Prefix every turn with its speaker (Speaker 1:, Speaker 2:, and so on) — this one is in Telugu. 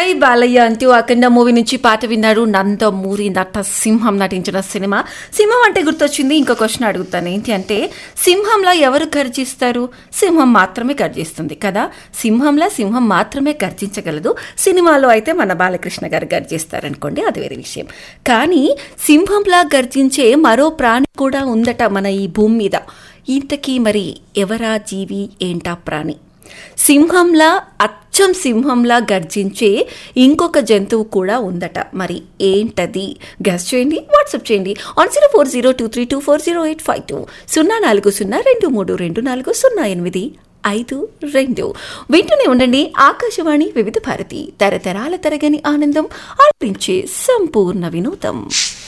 Speaker 1: బాలయ్య అంటూ అఖండ మూవీ నుంచి పాట విన్నారు నందమూరి నట సింహం నటించిన సినిమా సింహం అంటే గుర్తొచ్చింది ఇంకో క్వశ్చన్ అడుగుతాను ఏంటి అంటే సింహంలో ఎవరు గర్జిస్తారు సింహం మాత్రమే గర్జిస్తుంది కదా సింహంలా సింహం మాత్రమే గర్జించగలదు సినిమాలో అయితే మన బాలకృష్ణ గారు గర్జిస్తారనుకోండి అది వేరే విషయం కానీ సింహంలా గర్జించే మరో ప్రాణి కూడా ఉందట మన ఈ భూమి మీద ఇంతకీ మరి ఎవరా జీవి ఏంటా ప్రాణి సింహంలా అచ్చం సింహంలా గర్జించే ఇంకొక జంతువు కూడా ఉందట మరి ఏంటది గెస్ చేయండి వాట్సాప్ చేయండి on zero four zero two three two four zero eight five two సున్నా నాలుగు సున్నా రెండు మూడు రెండు నాలుగు సున్నా ఎనిమిది ఐదు రెండు వింటూనే ఉండండి ఆకాశవాణి వివిధ భారతి తరతరాల తరగని ఆనందం ఆలపించే సంపూర్ణ వినోదం